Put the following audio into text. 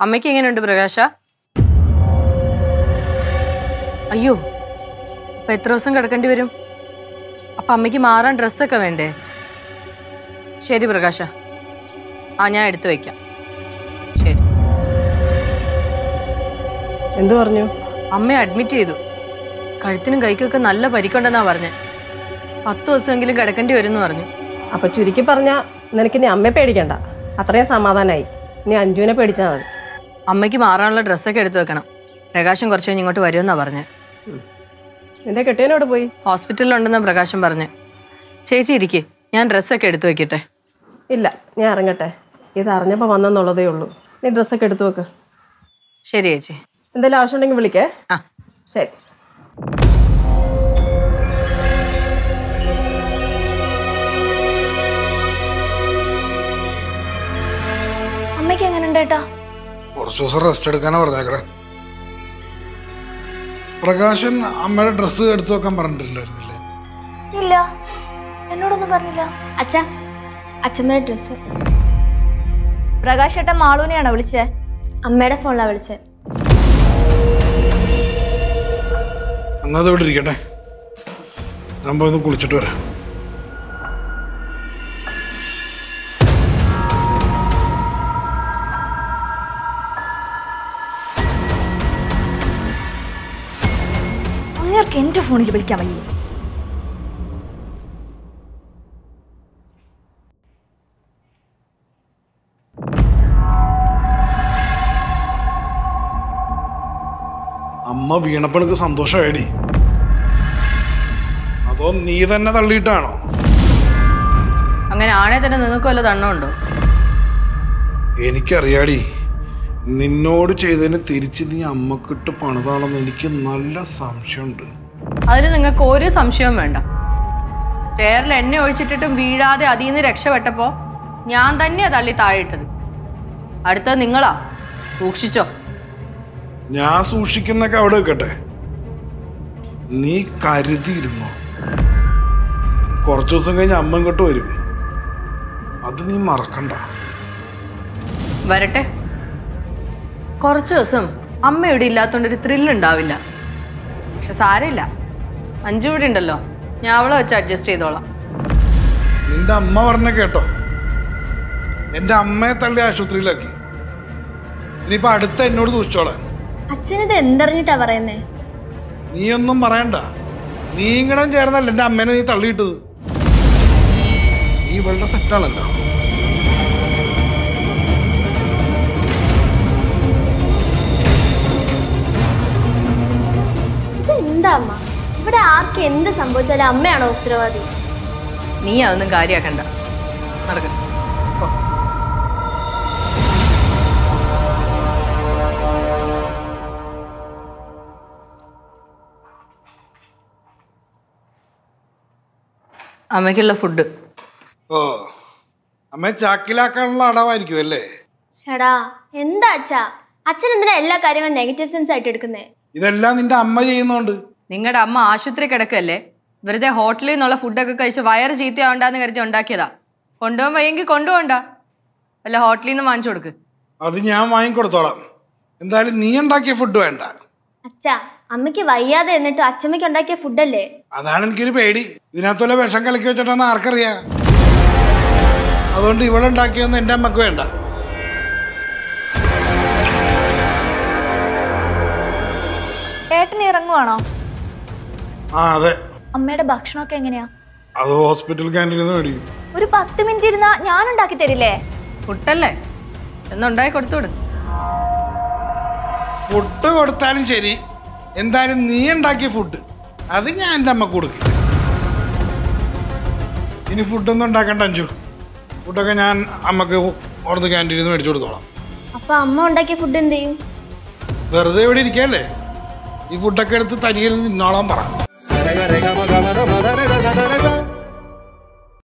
അമ്മയ്ക്ക് എങ്ങനെയുണ്ട് പ്രകാശ അയ്യോ അപ്പൊ എത്ര ദിവസം കിടക്കേണ്ടി വരും അപ്പൊ അമ്മയ്ക്ക് മാറാൻ ഡ്രസ്സൊക്കെ വേണ്ടേ ശരി പ്രകാശ ആ ഞാൻ എടുത്തു വയ്ക്കാം ശരി എന്തു പറഞ്ഞു അമ്മയെ അഡ്മിറ്റ് ചെയ്തു കഴുത്തിനും കൈക്കൊക്കെ നല്ല പരിക്കുണ്ടെന്നാ പറഞ്ഞേ പത്ത് ദിവസമെങ്കിലും കിടക്കേണ്ടി വരും എന്ന് പറഞ്ഞു അപ്പൊ ചുരുക്കി പറഞ്ഞാ നിനക്ക് ഇനി അമ്മയെ പേടിക്കണ്ട അത്രയും സമാധാനമായി ഇനി അഞ്ജുവിനെ പേടിച്ചാൽ മതി അമ്മയ്ക്ക് മാറാനുള്ള ഡ്രസ്സൊക്കെ എടുത്തു വെക്കണം പ്രകാശം കുറച്ച് കഴിഞ്ഞ് ഇങ്ങോട്ട് വരുമെന്നാ പറഞ്ഞേ നിന്റെ കെട്ടിയനോട് പോയി ഹോസ്പിറ്റലിലുണ്ടെന്നാ പ്രകാശം പറഞ്ഞേ ചേച്ചി ഇരിക്കേ ഞാൻ ഡ്രസ്സൊക്കെ എടുത്തു വെക്കട്ടെ ഇല്ല ഞാൻ ഇറങ്ങട്ടെ ഇത് അറിഞ്ഞപ്പോൾ വന്നെന്നുള്ളതേ ഉള്ളൂ നീ ഡ്രസ്സൊക്കെ എടുത്തു വെക്ക് ശരി ചേച്ചി എന്തെങ്കിലും ആവശ്യമുണ്ടെങ്കിൽ വിളിക്കേ ആ ശരി അമ്മയ്ക്ക് എങ്ങനെയുണ്ട് ഏട്ടാ കുറച്ച് ദിവസം റെസ്റ്റ് എടുക്കാനാ പറഞ്ഞേക്കണേ പ്രകാശൻ അമ്മയുടെ ഡ്രസ്സ് എടുത്തു വെക്കാൻ പറഞ്ഞിട്ടില്ലായിരുന്നില്ലേ ഇല്ല എന്നോടൊന്നും പറഞ്ഞില്ല അച്ഛ അച്ഛമ്മയുടെ ഡ്രസ്സ് പ്രകാശ് ഏട്ടൻ മാളൂനെയാണോ വിളിച്ചേ അമ്മയുടെ ഫോണിലാണ് വിളിച്ചത് എന്നാ അത് ഇവിടെ ഇരിക്കട്ടെ ഞാൻ പോയി ഒന്ന് കുളിച്ചിട്ട് വരാം അങ്ങേർക്ക് എന്റെ ഫോണിൽ വിളിക്കാൻ വയ്യ അമ്മ വീണപ്പോൾ എനിക്ക് സന്തോഷമായിടി അതോ നീ തന്നെ തള്ളിയിട്ടാണോ അങ്ങനെ ആണേ തന്നെ നിങ്ങൾക്ക് വല്ല ദണ്ണമുണ്ടോ എനിക്കറിയാടി നിന്നോട് ചെയ്തതിന് തിരിച്ച് നീ അമ്മക്കിട്ട് പണിതാണെന്ന് എനിക്ക് നല്ല സംശയമുണ്ട് അതിന് നിങ്ങൾക്ക് ഒരു സംശയവും വേണ്ട സ്റ്റെയറിൽ എണ്ണ ഒഴിച്ചിട്ടിട്ടും വീഴാതെ അതിൽ നിന്ന് രക്ഷപ്പെട്ടപ്പോ ഞാൻ തന്നെയാ തള്ളി താഴെയിട്ടത് അടുത്തത് നിങ്ങളാ സൂക്ഷിച്ചോ ഞാൻ സൂക്ഷിക്കുന്നൊക്കെ അവിടെ വെക്കട്ടെ നീ കരുതിയിരുന്നോ കുറച്ചു ദിവസം കഴിഞ്ഞ് അമ്മ ഇങ്ങോട്ട് വരും അത് നീ മറക്കണ്ട വരട്ടെ കുറച്ച് ദിവസം അമ്മ ഇവിടെ ഇല്ലാത്തതുകൊണ്ട് ഒരു ത്രില്ല് ഉണ്ടാവില്ല പക്ഷെ സാരമില്ല അഞ്ചു ഇവിടെ ഉണ്ടല്ലോ ഞാൻ അവളെ വെച്ച് അഡ്ജസ്റ്റ് ചെയ്തോളാം നിന്റെ അമ്മ പറഞ്ഞ കേട്ടോ എന്റെ അമ്മയെ തള്ളി ആശുപത്രിയിലാക്കി ഇനിയിപ്പോ അടുത്ത എന്നോട് സൂക്ഷിച്ചോളാൻ അച്ഛനിത് എന്തറിഞ്ഞിട്ടാ പറയുന്നേ നീയൊന്നും പറയണ്ട നീ ഇങ്ങടെ ചേർന്നല്ല എന്റെ അമ്മേനെ നീ തള്ളിയിട്ടത് നീ ഇവളുടെ സെറ്റാണല്ലോ ഇത് എന്താ അമ്മ ഇവിടെ ആർക്ക് എന്ത് സംഭവിച്ചാലും അമ്മയാണോ ഉത്തരവാദി നീ അതൊന്നും കാര്യാക്കണ്ട നടക്ക അമ്മയ്ക്കുള്ള ഫുഡ് ഓ അമ്മയെ ചാക്കിലാക്കാനുള്ള അടവായിരിക്കും അല്ലേ ഷടാ എന്താ അച്ഛാ അച്ഛൻ എന്തിനാ എല്ലാ കാര്യങ്ങളും നെഗറ്റീവ് സെൻസ് ആയിട്ട് എടുക്കുന്നേ ഇതെല്ലാം നിന്റെ അമ്മ ചെയ്യുന്നോണ്ട് നിങ്ങളുടെ അമ്മ ആശുപത്രി കിടക്കല്ലേ വെറുതെ ഹോട്ടലിൽ നിന്നുള്ള ഫുഡൊക്കെ കഴിച്ച് വയറ് ചീത്തയാവണ്ടെന്ന് കരുതി ഉണ്ടാക്കിയതാ കൊണ്ടുപോകാൻ വയ്യെങ്കിൽ കൊണ്ടുപോകണ്ട അല്ല ഹോട്ടലിൽ നിന്ന് വാങ്ങിച്ചു കൊടുക്ക് അത് ഞാൻ വാങ്ങിക്കൊടുത്തോളാം എന്തായാലും നീ ഉണ്ടാക്കിയ ഫുഡ് വേണ്ട അച്ഛാ അമ്മയ്ക്ക് വയ്യാതെ എന്നിട്ട് അച്ഛമ്മയ്ക്ക് ഉണ്ടാക്കിയ ഫുഡല്ലേ അതാണ് എനിക്കൊരു പേടി ഇതിനകത്തുള്ള വിഷം കലക്കി വെച്ചിട്ടാന്ന് ആർക്കറിയാം അതുകൊണ്ട് ഇവളുണ്ടാക്കിയൊന്നും എൻ്റെ അമ്മക്ക് വേണ്ട ഏട്ടൻ ഇറങ്ങുവാണോ ആ അതെ അമ്മയുടെ ഭക്ഷണമൊക്കെ എങ്ങനെയാ അത് ഹോസ്പിറ്റൽ ക്യാൻറ്റീനിൽ നിന്ന് മേടിക്കും ഒരു പത്ത് മിനിറ്റ് ഇരുന്നാ ഞാൻ ഉണ്ടാക്കി തരില്ലേ പുട്ടല്ലേ എന്നുണ്ടായി കൊടുത്തുവിട് ഫുഡ് കൊടുത്താലും ശരി എന്തായാലും നീ ഉണ്ടാക്കിയ ഫുഡ് അത് ഞാൻ എൻ്റെ അമ്മക്ക് കൊടുക്കില്ല ഇനി ഫുഡൊന്നും ഉണ്ടാക്കണ്ട അഞ്ചു ഫുഡൊക്കെ ഞാൻ അമ്മക്ക് അവിടുന്ന് ക്യാൻറ്റീനിൽ നിന്ന് മേടിച്ചു കൊടുത്തോളാം അപ്പൊ അമ്മ ഉണ്ടാക്കിയ ഫുഡ് എന്ത് ചെയ്യും വെറുതെ ഇവിടെ ഇരിക്കല്ലേ ഈ ഫുഡൊക്കെ എടുത്ത് തനിയിൽ നിന്നോളാൻ പറ Rega, rega, maga, maga, maga, rega, rega,